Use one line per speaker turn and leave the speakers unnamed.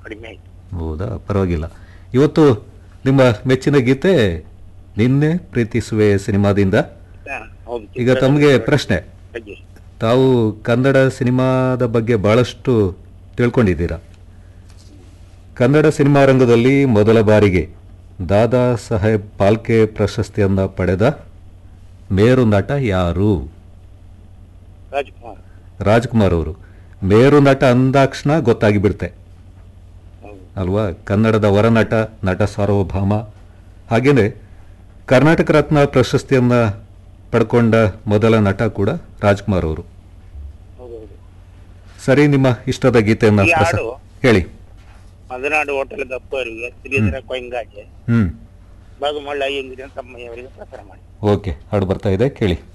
ಕಡಿಮೆ ಆಯ್ತು
ಹೌದಾ ಪರವಾಗಿಲ್ಲ ಇವತ್ತು ನಿಮ್ಮ ಮೆಚ್ಚಿನ ಗೀತೆ ನಿನ್ನೆ ಪ್ರೀತಿಸುವೆ ಸಿನಿಮಾದಿಂದ
ಹಾ, ಹೌದು
ಈಗ ತಮಗೆ ಪ್ರಶ್ನೆ
ಬಗ್ಗೆ
ತಾವು ಕನ್ನಡ ಸಿನಿಮಾದ ಬಗ್ಗೆ ಬಹಳಷ್ಟು ತಿಳ್ಕೊಂಡಿದ್ದೀರಾ ಕನ್ನಡ ಸಿನಿಮಾ ರಂಗದಲ್ಲಿ ಮೊದಲ ಬಾರಿಗೆ ದಾದಾ ಸಾಹೇಬ್ ಪಾಲ್ಕೆ ಪ್ರಶಸ್ತಿಯನ್ನ ಪಡೆದ ಮೇರು ನಟ ಯಾರು
ರಾಜ್ಕುಮಾರ್
ರಾಜ್ಕುಮಾರ್ ಅವರು ಮೇರು ನಟ ಅಂದಾಕ್ಷಣ ಗೊತ್ತಾಗಿ ಬಿಡುತ್ತೆ
ಹೌದು
ಅಲ್ವಾ ಕನ್ನಡದ ವರನಟ ನಟ ಸಾರ್ವಭೌಮ ಹಾಗೇನೆ ಕರ್ನಾಟಕ ರತ್ನ ಪ್ರಶಸ್ತಿಯನ್ನ ಪಡ್ಕೊಂಡ ಮೊದಲ ನಟ ಕೂಡ ರಾಜ್ಕುಮಾರ್ ಅವರು
ಹೌದು ಹೌದು
ಸರಿ ನಿಮ್ಮ ಇಷ್ಟದ ಗೀತೆಯನ್ನ
ಈ
ಪ್ರಸ-
ಹಾಡು?
ಹೇಳಿ
ಮದನಾಡು ಹೋಟೆಲ್ ಗಪ್ಪವರಿಗೆ ಶ್ರೀಧರ ಕೊಯ್ಂಗಾಜೆ
ಹ್ಮ್
ಬಾಗುಮಳ್ಳ ಅಯ್ಯಂಗಿರಿ ತಮ್ಮಯ್ಯವರಿಗೆ ಪ್ರಸಾರ ಮಾಡಿ
ಓಕೆ ಹಾಡು ಬರ್ತಾ ಇದೆ ಕೇಳಿ